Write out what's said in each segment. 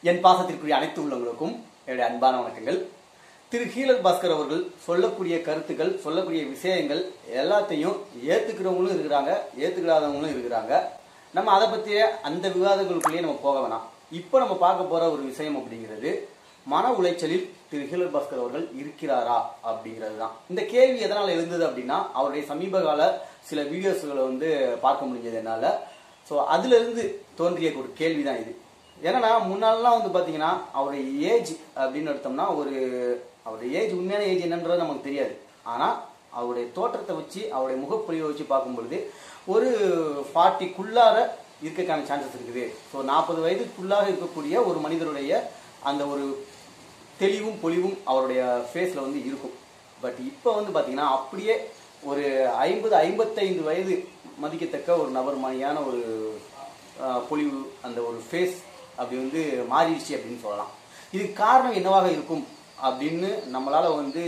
என் பாசத்திற்குரிய அனைத்து உள்ளவங்களுக்கும் என்னுடைய அன்பான வணக்கங்கள் திரு ஹீலர் பாஸ்கர் அவர்கள் சொல்லக்கூடிய கருத்துக்கள் சொல்லக்கூடிய விஷயங்கள் எல்லாத்தையும் ஏத்துக்கிறவங்களும் இருக்கிறாங்க ஏத்துக்கிடாதவங்களும் இருக்கிறாங்க நம்ம அதை பற்றிய அந்த விவாதங்களுக்குள்ளேயே நம்ம போக வேணாம் இப்போ நம்ம பார்க்க போற ஒரு விஷயம் அப்படிங்கிறது மன உளைச்சலில் திரு ஹீலர் பாஸ்கர் அவர்கள் இருக்கிறாரா அப்படிங்கிறது தான் இந்த கேள்வி எதனால் எழுந்தது அப்படின்னா அவருடைய சமீப கால சில வீடியோஸ்களை வந்து பார்க்க முடிஞ்சது என்னால ஸோ அதுல இருந்து தோன்றிய ஒரு கேள்வி தான் இது ஏன்னா முன்னாலலாம் வந்து பாத்தீங்கன்னா அவருடைய ஏஜ் அப்படின்னு எடுத்தோம்னா ஒரு அவருடைய ஏஜ் உண்மையான ஏஜ் என்னன்றது நமக்கு தெரியாது ஆனா அவருடைய தோற்றத்தை வச்சு அவருடைய முகப்பொழிவை வச்சு பார்க்கும் பொழுது ஒரு ஃபார்ட்டிக்குள்ளார இருக்கக்கான சான்சஸ் இருக்குது ஸோ நாற்பது வயதுக்குள்ளாக இருக்கக்கூடிய ஒரு மனிதருடைய அந்த ஒரு தெளிவும் பொலிவும் அவருடைய ஃபேஸில் வந்து இருக்கும் பட் இப்போ வந்து பார்த்தீங்கன்னா அப்படியே ஒரு ஐம்பது ஐம்பத்தைந்து வயது மதிக்கத்தக்க ஒரு நபர் மாதிரியான ஒரு ஆஹ், பொலிவு அந்த ஒரு ஃபேஸ் அப்படி வந்து மாறிடுச்சு அப்படின்னு சொல்லலாம் இதுக்கு காரணம் என்னவாக இருக்கும் அப்படின்னு நம்மளால வந்து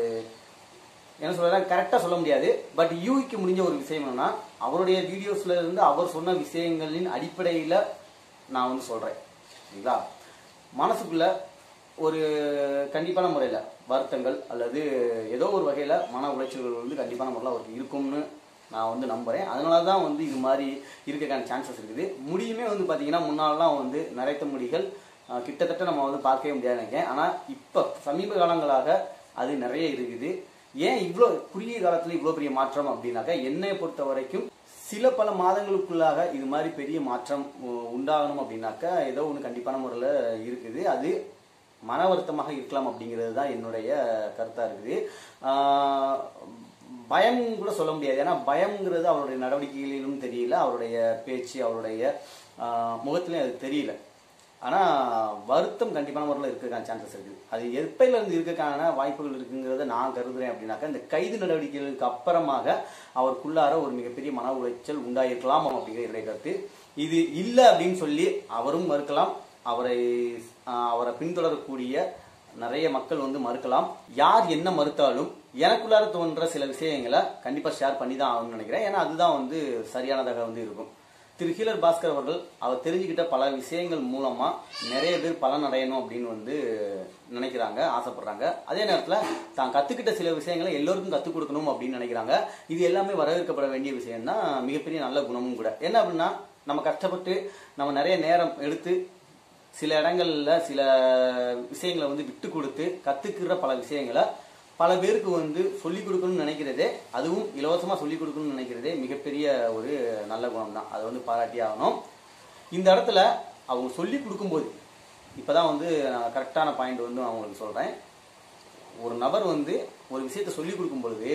என்ன சொல்றேன் கரெக்டாக சொல்ல முடியாது பட் யூகிக்க முடிஞ்ச ஒரு விஷயம் என்னன்னா அவருடைய வீடியோஸ்ல இருந்து அவர் சொன்ன விஷயங்களின் அடிப்படையில் நான் வந்து சொல்றேன் சரிங்களா மனசுக்குள்ள ஒரு கண்டிப்பான முறையில் வருத்தங்கள் அல்லது ஏதோ ஒரு வகையில் மன உளைச்சல்கள் வந்து கண்டிப்பான முறையில் அவருக்கு இருக்கும்னு நான் வந்து நம்புறேன் அதனால தான் வந்து இது மாதிரி இருக்கக்கான சான்சஸ் இருக்குது முடியுமே வந்து பார்த்தீங்கன்னா முன்னாலலாம் வந்து நரைத்த முடிகள் அஹ், கிட்டத்தட்ட நம்ம வந்து பார்க்கவே முடியாது நினைக்கிறேன் ஆனால் இப்போ சமீப காலங்களாக அது நிறைய இருக்குது ஏன் இவ்வளோ குறுகிய காலத்தில் இவ்வளோ பெரிய மாற்றம் அப்படின்னாக்கா என்னை பொறுத்த வரைக்கும் சில பல மாதங்களுக்குள்ளாக இது மாதிரி பெரிய மாற்றம் உ- உண்டாகணும் அப்படின்னாக்கா ஏதோ ஒன்று கண்டிப்பான முறையில் இருக்குது அது மன வருத்தமாக இருக்கலாம் அப்படிங்கிறது தான் என்னுடைய கருத்தாக இருக்குது ஆஹ் பயம் கூட சொல்ல முடியாது ஏன்னா பயம்ங்கிறது அவருடைய நடவடிக்கைகளிலும் தெரியல அவருடைய பேச்சு அவருடைய ஆஹ் முகத்திலையும் அது தெரியல ஆனால் வருத்தம் கண்டிப்பான முறையில் இருக்கிறதுக்கான சான்சஸ் இருக்குது அது எப்பையில இருந்து இருக்கிறதுக்கான வாய்ப்புகள் இருக்குங்கிறத நான் கருதுறேன் அப்படின்னாக்கா இந்த கைது நடவடிக்கைகளுக்கு அப்புறமாக அவருக்குள்ளார ஒரு மிகப்பெரிய மன உளைச்சல் உண்டாயிருக்கலாம் அப்படிங்கிற என்னுடைய கருத்து இது இல்லை அப்படின்னு சொல்லி அவரும் மறுக்கலாம் அவரை ஆஹ் அவரை பின்தொடரக்கூடிய நிறைய மக்கள் வந்து மறுக்கலாம் யார் என்ன மறுத்தாலும் எனக்குள்ளார தோன்ற சில விஷயங்களை கண்டிப்பா ஷேர் பண்ணி தான் ஆகணும்னு நினைக்கிறேன் ஏன்னா அதுதான் வந்து சரியானதாக வந்து இருக்கும் திரு ஹீலர் பாஸ்கர் அவர்கள் அவர் தெரிஞ்சுக்கிட்ட பல விஷயங்கள் மூலமா நிறைய பேர் பலன் அடையணும் அப்படின்னு வந்து நினைக்கிறாங்க ஆசைப்படுறாங்க அதே நேரத்துல தான் கத்துக்கிட்ட சில விஷயங்களை எல்லோருக்கும் கத்துக் கொடுக்கணும் அப்படின்னு நினைக்கிறாங்க இது எல்லாமே வரவேற்கப்பட வேண்டிய விஷயம் தான் மிகப்பெரிய நல்ல குணமும் கூட என்ன அப்படின்னா நம்ம கஷ்டப்பட்டு நம்ம நிறைய நேரம் எடுத்து சில இடங்கள்ல சில விஷயங்களை வந்து விட்டு கொடுத்து கத்துக்கிற பல விஷயங்களை பல பேருக்கு வந்து சொல்லிக் கொடுக்கணும்னு நினைக்கிறதே அதுவும் இலவசமா சொல்லிக் கொடுக்கணும்னு நினைக்கிறதே மிகப்பெரிய ஒரு நல்ல குணம் தான் அதை வந்து பாராட்டி ஆகணும் இந்த இடத்துல அவங்க சொல்லி கொடுக்கும்போது இப்பதான் வந்து நான் கரெக்டான பாயிண்ட் வந்து நான் உங்களுக்கு சொல்றேன் ஒரு நபர் வந்து ஒரு விஷயத்தை சொல்லி கொடுக்கும் பொழுது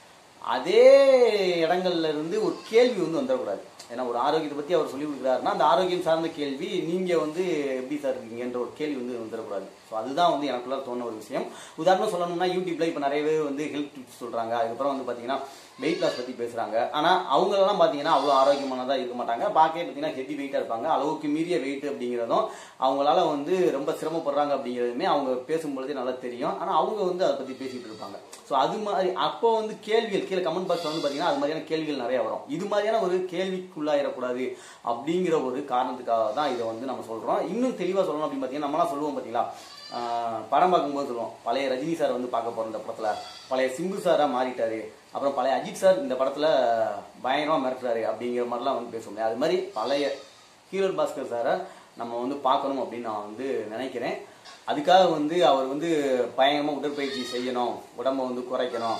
அதே இடங்கள்ல இருந்து ஒரு கேள்வி வந்து வந்துடக்கூடாது ஏன்னா ஒரு ஆரோக்கியத்தை பத்தி அவர் சொல்லி கொடுக்குறாருன்னா அந்த ஆரோக்கியம் சார்ந்த கேள்வி நீங்க வந்து எப்படி சார் இருக்கீங்கன்ற ஒரு கேள்வி வந்து வந்துடக்கூடாது ஸோ அதுதான் வந்து எனக்குள்ள தோணுன ஒரு விஷயம் உதாரணம் சொல்லணும்னா யூடியூப்ல இப்போ நிறைய பேர் வந்து ஹெல்த் டிப்ஸ் சொல்றாங்க அதுக்கப்புறம் வந்து பாத்தீங்கன்னா வெயிட் லாஸ் பத்தி பேசுறாங்க ஆனா அவங்க எல்லாம் பாத்தீங்கன்னா அவ்வளவு ஆரோக்கியமானதா இருக்க மாட்டாங்க பார்க்கவே பாத்தீங்கன்னா ஹெவி வெயிட்டா இருப்பாங்க அளவுக்கு மீறிய வெயிட் அப்படிங்கிறதும் அவங்களால வந்து ரொம்ப சிரமப்படுறாங்க அப்படிங்கிறதுமே அவங்க பேசும்பொழுதே நல்லா தெரியும் ஆனா அவங்க வந்து அதை பத்தி பேசிட்டு இருப்பாங்க ஸோ அது மாதிரி அப்போ வந்து கேள்விகள் கீழே கமெண்ட் பாக்ஸ் வந்து பாத்தீங்கன்னா அது மாதிரியான கேள்விகள் நிறைய வரும் இது மாதிரியான ஒரு கேள்விக்குள்ளாயிடக்கூடாது அப்படிங்கிற ஒரு காரணத்துக்காக தான் இதை வந்து நம்ம சொல்றோம் இன்னும் தெளிவா சொல்லணும் அப்படின்னு பாத்தீங்கன்னா நம்மளாம் சொல்லுவோம் பாத்தீங்களா ஆஹ் படம் பார்க்கும்போது சொல்லுவோம் பழைய ரஜினி சார் வந்து பார்க்க போறோம் இந்த படத்துல பழைய சிம்பு சாரா மாறிட்டாரு அப்புறம் பழைய அஜித் சார் இந்த படத்துல பயங்கரமா மிரட்டுறாரு அப்படிங்கிற மாதிரிலாம் வந்து பேசுவோம் அது மாதிரி பழைய ஹீரர் பாஸ்கர் சாரை நம்ம வந்து பார்க்கணும் அப்படின்னு நான் வந்து நினைக்கிறேன் அதுக்காக வந்து அவர் வந்து பயங்கரமா உடற்பயிற்சி செய்யணும் உடம்ப வந்து குறைக்கணும்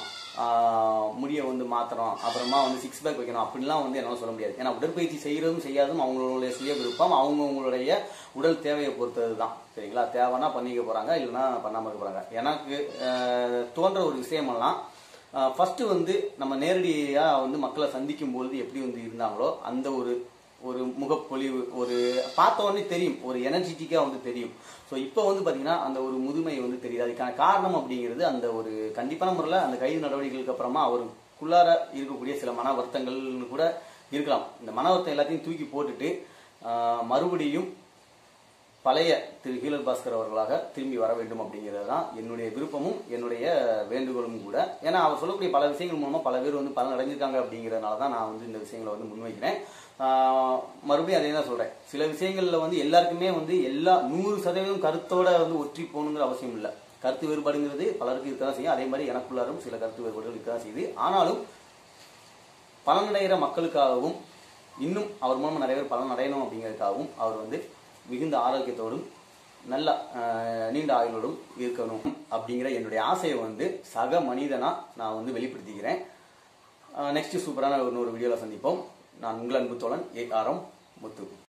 ஆஹ் முடியை வந்து மாத்தணும் அப்புறமா வந்து சிக்ஸ் பேக் வைக்கணும் அப்படிலாம் வந்து என்னால் சொல்ல முடியாது ஏன்னா உடற்பயிற்சி செய்யறதும் செய்யாதும் அவங்களுடைய சுய விருப்பம் அவங்கவுங்களுடைய உடல் தேவையை பொறுத்தது தான் சரிங்களா தேவைன்னா பண்ணிக்க போறாங்க இல்லைன்னா பண்ணாம இருக்க போறாங்க எனக்கு ஆஹ் தோன்ற ஒரு விஷயமெல்லாம் ஃபர்ஸ்ட் வந்து நம்ம நேரடியா வந்து மக்களை சந்திக்கும் பொழுது எப்படி வந்து இருந்தாங்களோ அந்த ஒரு ஒரு முகப்பொலிவு ஒரு பார்த்த உடனே தெரியும் ஒரு எனர்ஜெட்டிக்கா வந்து தெரியும் ஸோ இப்போ வந்து பாத்தீங்கன்னா அந்த ஒரு முதுமை வந்து தெரியுது அதுக்கான காரணம் அப்படிங்கிறது அந்த ஒரு கண்டிப்பான முறையில் அந்த கைது நடவடிக்கைகளுக்கு அப்புறமா அவருக்குள்ளார இருக்கக்கூடிய சில மன வருத்தங்கள்னு கூட இருக்கலாம் இந்த மன வருத்தம் எல்லாத்தையும் தூக்கி போட்டுட்டு ஆஹ், மறுபடியும் பழைய திரு ஹீலர் பாஸ்கர் அவர்களாக திரும்பி வர வேண்டும் அப்படிங்கிறது தான் என்னுடைய விருப்பமும் என்னுடைய வேண்டுகோளும் கூட ஏன்னா அவர் சொல்லக்கூடிய பல விஷயங்கள் மூலமா பல பேர் வந்து பலன் அடைஞ்சிருக்காங்க அப்படிங்கிறதுனால தான் நான் வந்து இந்த விஷயங்களை வந்து முன்வைக்கிறேன் ஆஹ் மறுபடியும் அதே தான் சொல்றேன் சில விஷயங்கள்ல வந்து எல்லாருக்குமே வந்து எல்லா நூறு சதவீதம் கருத்தோட வந்து ஒற்றி போகணுங்கிற அவசியம் இல்லை கருத்து வேறுபாடுங்கிறது பலருக்கு இருக்க தான் செய்யும் அதே மாதிரி எனக்குள்ளாரும் சில கருத்து வேறுபாடுகள் இருக்க தான் செய்யுது ஆனாலும் பலனடைகிற மக்களுக்காகவும் இன்னும் அவர் மூலமா நிறைய பேர் பலன் அடையணும் அப்படிங்கிறதுக்காகவும் அவர் வந்து மிகுந்த ஆரோக்கியத்தோடும் நல்ல ஆஹ், நீண்ட ஆயுளோடும் இருக்கணும் அப்படிங்கிற என்னுடைய ஆசையை வந்து சக மனிதனா நான் வந்து வெளிப்படுத்திக்கிறேன் நெக்ஸ்ட் சூப்பரான இன்னொரு வீடியோவில் சந்திப்போம் நான் உங்கள் அன்பு தோழன் ஏ ஆரம் முத்து